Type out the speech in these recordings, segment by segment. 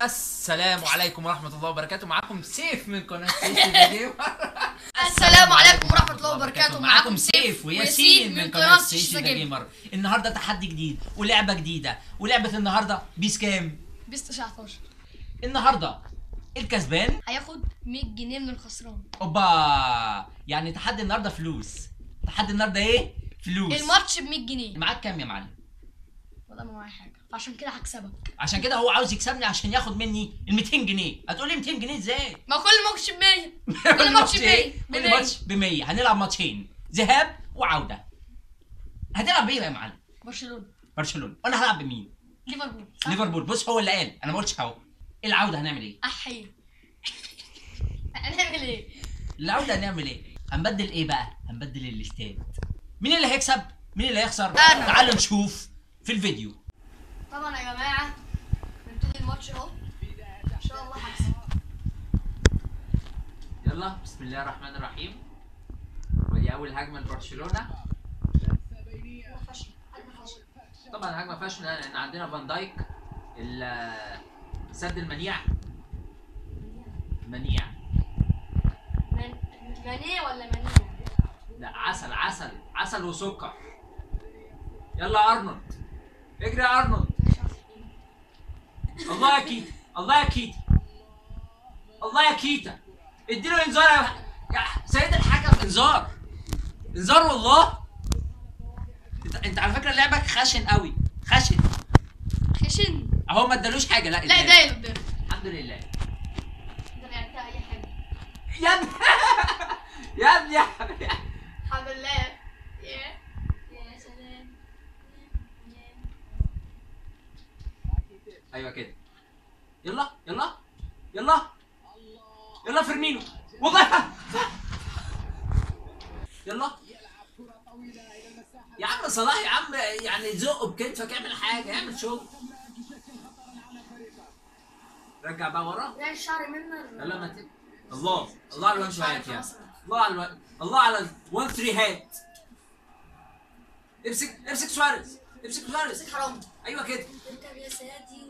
السلام عليكم ورحمة الله وبركاته معاكم سيف من قناة سيف جيمر السلام عليكم ورحمة الله وبركاته معاكم سيف وياسين من قناة سيف جيمر النهاردة تحدي جديد ولعبة جديدة ولعبة النهاردة بيس كام؟ بيس 19 النهاردة الكسبان هياخد 100 جنيه من الخسران اوبا يعني تحدي النهاردة فلوس تحدي النهاردة ايه؟ فلوس الماتش ب 100 جنيه معاك كام يا معلم؟ ولا ما معايا حاجة فعشان كده هكسبك عشان كده هو عاوز يكسبني عشان ياخد مني ال 200 جنيه هتقولي 200 جنيه ازاي؟ ما كل ماتش ب 100 كل ماتش ب 100 كل ماتش ب 100 هنلعب ماتشين ذهاب وعوده هتلعب بايه بقى يا معلم برشلونة برشلونه وانا هلعب بمين ليفربول صح؟ ليفربول بص هو اللي قال انا ما قلتش اهو العوده هنعمل ايه احي هنعمل ايه؟ العوده هنعمل ايه هنبدل ايه بقى هنبدل الاستاد مين اللي هيكسب مين اللي هيخسر أنا. تعالوا نشوف في الفيديو طبعا يا جماعة نبتدي الماتش اهو ان شاء الله هكسب يلا بسم الله الرحمن الرحيم ودي اول هجمه لبرشلونه فشل حاجة فشل طبعا هجمه فاشله لان عندنا فان دايك ال- سد المنيع منيع من... منيه ولا منيه؟ لا عسل عسل عسل وسكر يلا يا ارنولد اجري يا ارنولد مش عارف ايه الله يا كيتا الله يا كيتا الله يا كيتا اديله انذار يا يا سيد الحكم انذار انذار والله انت, انت على فكره لعبك خشن قوي خشن خشن اهو ما ادالوش حاجه لا لا اداله. ده قدام الحمد لله ده لعبتها اي حاجة يا ابني يا ابني يا حبيبي الحمد لله يا يا سلام ايوه كده يلا يلا يلا يلا فيرمينو والله ف- ف- يلا يا عم صلاح يا عم يعني زقه بكتفك اعمل حاجه اعمل شغل رجع بقى ورا لا الشعر منه يلا ما ت... الله الله على الوان شويات يا الله على الوان الله على الوان ثري هات امسك امسك سواريز امسك سواريز مسك حرام ايوه كده اركب يا سادي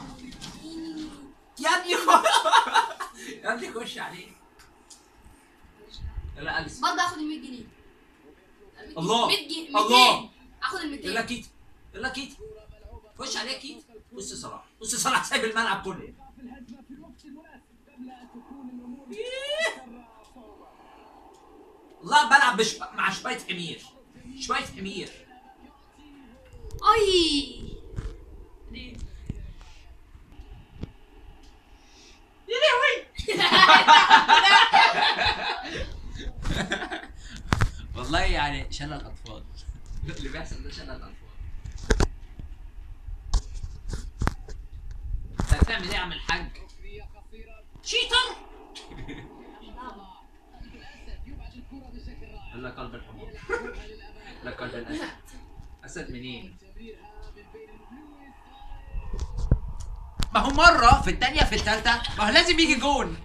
يا ابني يا ابني خش عليه يلا اليس برضه اخد ال 100 جنيه الله. 100 جنيه الله. 200 اخد ال 200 يلا كيت يلا كيت خش عليه كيت بص صلاح بص صلاح سايب الملعب كله إيه. والله بلعب بش... مع شوية حمير شوية حمير اي ليه؟ يا لهوي والله يعني شلل الاطفال اللي بيحصل ده شلل الاطفال انت هتعمل ايه يا عم الحاج؟ شيتر الا قلب الحمار لا قلب الاسد اسد منين؟ ما هو مرة في الثانية في الثالثة ما هو لازم يجي جون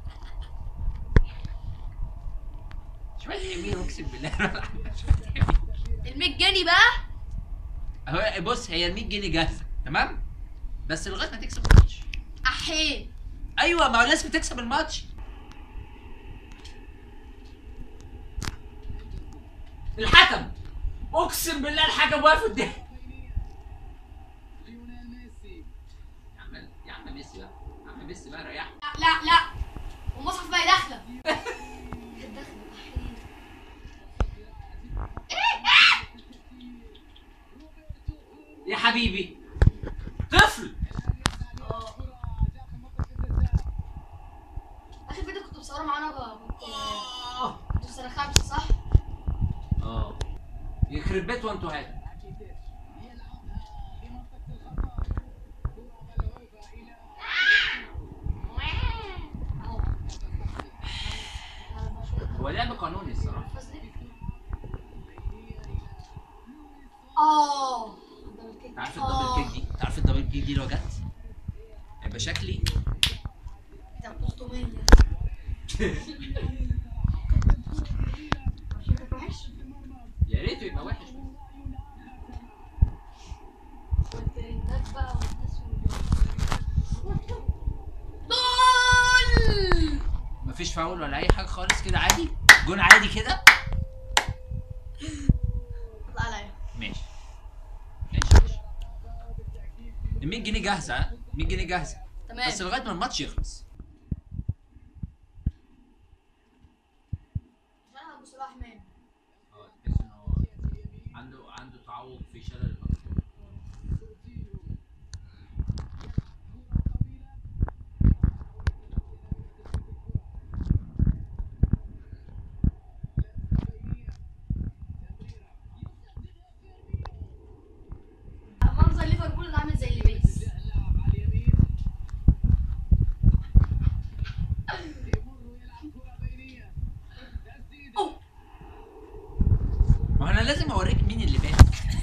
شوية يمين اقسم بالله ال 100 جنيه بقى هو بص هي ال 100 جنيه جاهزة تمام؟ بس لغاية ما تكسب الماتش احي ايوه ما هو لازم تكسب الماتش الحكم اقسم بالله الحكم واقف قدامي يا عم يا عم ميسي بقى يا عم ميسي بقى ريح لا لا لا والمصحف بقى داخله داخله يا حبيبي طفل اه اخر فيديو كنت مصوره معانا بقى كنت اه كنت في سنه خمسه صح؟ اه يخرب بيت وانتوا هات اهو هو لعب قانوني الصراحه بس دي اه انت عارف الدبل كيك دي انت عارف الدبل كيك دي لو جت هيبقى شكلي ده 300 شكلك وحش يا ريته يبقى وحش والترندات بقى والناس وال- فاول ولا اي حاجه خالص كده عادي جون عادي كده اطلع عليا ماشي ماشي ماشي ال 100 جنيه جاهزه ها 100 جنيه جاهزه تمام بس لغايه ما الماتش يخلص عشان ابو صلاح مان اه تحس ان هو عنده عنده تعوق في شلل الاطفال منظر ليفربول ده عامل زي اللباس أوه. ما انا لازم اوريك مين اللي باك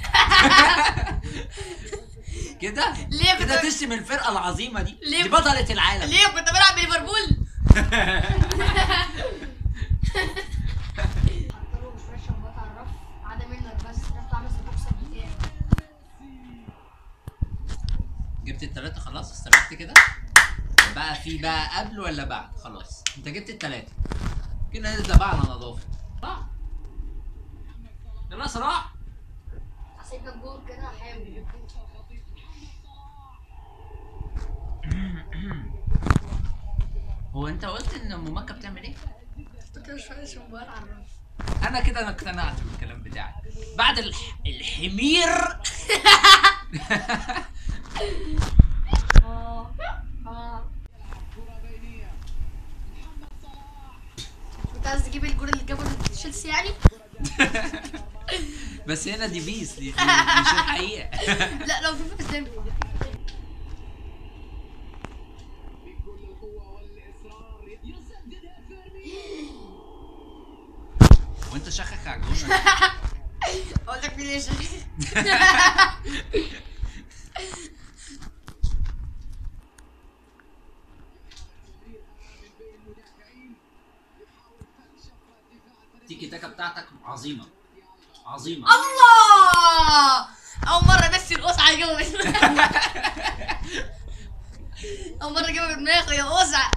كده ليه كنت- كده تشتم الفرقه العظيمه دي ليه دي كنت- بطله العالم ليه كنت بلعب بليفربول مش فرشه وبقطع الرف عدا منك بس رحت عامل زي البوكسر بتاعي جبت التلاته خلاص استريحت كده بقى في بقى قبل ولا بعد خلاص انت جبت التلاته كده نبدا بقى على نظافه صح يلا صلاح هسيب لك جول كده هحاول هو انت قلت ان ام مكه بتعمل ايه كنت مش فرشه وبقطع الرف انا كده انا اقتنعت بالكلام بتاعك بعد الح... الحمير اه اه كنت عايز تجيب الجول اللي جابه تشيلسي يعني بس هنا دي بيس دي, دي مش الحقيقه لا لو في فيفا تنفع وانت شخك على الجون ولا إيه؟ اقول لك مين ايش التيكي تاكا بتاعتك عظيمه عظيمه الله اول مره بس القصعه يجيبها بدماغي اول مره اجيبها بدماغي يا قصعه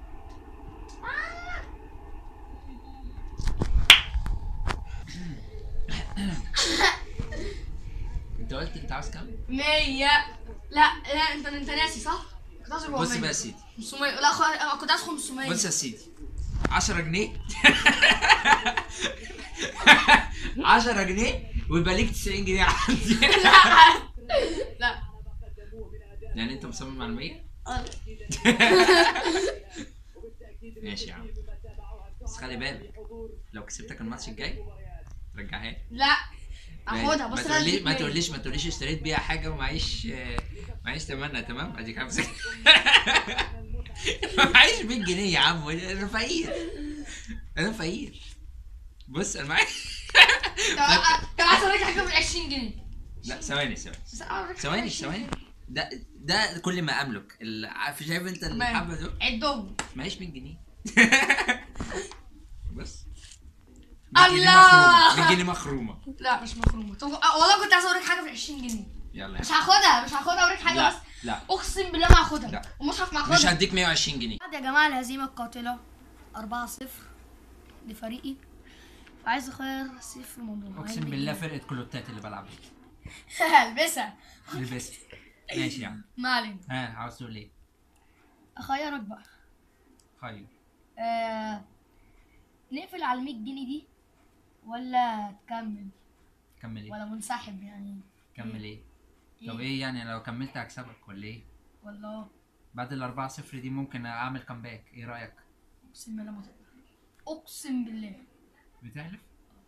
انت قلت انت عاوز كام 100 لا لا انت انت ناسي صح؟ كنت عايز بص 400 بقى يا سيدي 500 لا خ... كنت عايز 500 بص يا سيدي 10 جنيه 10 جنيه ويبقى ليك 90 جنيه عندي لا لا يعني انت مصمم على 100 آه. ماشي يا عم بس خلي بالك لو كسبتك الماتش الجاي رجعها لي لا اخدها ما بس تقوليش ما تقوليش ما تقوليش اشتريت بيها حاجه ومعيش آه، معيش تمنى تمام اديك عارف معيش 100 جنيه يا عم انا فقير انا فقير بص انا معايا طب عايز اوريك حاجه ب 20 جنيه لا ثواني ثواني بس أنا أوريك حاجة ثواني ب 20 ثواني ده ده كل ما املك ال- عارف شايف انت الحبه دول عدهم معيش 100 جنيه بس الله! 100 جنيه مخرومه لا مش مفهومه طب آه، والله كنت عايز اوريك حاجه ب 20 جنيه يلا مش يا هاخدها مش هاخدها اوريك حاجه لا بس لا اقسم بالله ما هاخدها لا. ومصحف ما مش هاخدها هديك 120 جنيه بعد يا جماعه الهزيمه القاتله 4-0 لفريقي فعايز اغير سيف في الموضوع اقسم بالله فرقه كلوتات اللي بلعب بيها البسها لبست ماشي يا عم ما علينا ها عاوز تقول ايه؟ اخيرك بقى خير آه... نقفل على ال 100 جنيه دي ولا تكمل كمل ايه؟ ولا منسحب يعني كمل ايه؟ طب ايه يعني لو كملت هكسبك ولا ايه؟ ولا بعد ال 4 0 دي ممكن اعمل كامباك ايه رايك؟ اقسم بالله ما تقدر اقسم بالله بتحلف؟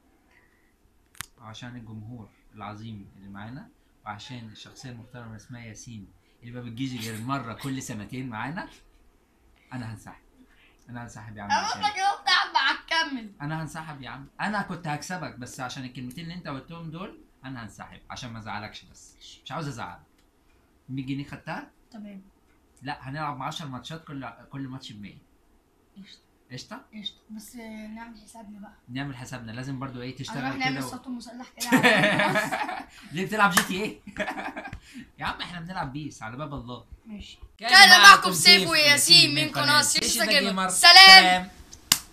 عشان الجمهور العظيم اللي معانا وعشان الشخصيه المحترمه اللي اسمها ياسين اللي ما بتجيش غير مره كل سنتين معانا انا هنسحب انا هنسحب يا عم انا عشان قلت لك يا بتاع هتكمل انا هنسحب يا عم انا كنت هكسبك بس عشان الكلمتين اللي انت قلتهم دول انا هنسحب عشان ما ازعلكش بس مش عاوز ازعلك 100 جنيه خدتها تمام لا هنلعب مع 10 ماتشات كل كل ماتش ب 100 قشطه قشطه قشطه بس آه، نعمل حسابنا بقى نعمل حسابنا لازم برضو ايه هنروح تشتغل نعمل كده و... صوت مسلح كده على- ليه بتلعب جي تي ايه يا عم احنا بنلعب بيس على باب الله ماشي كان كان معكم سيف وياسين من قناة سيف سيف جيمر. جيمر. سلام. سلام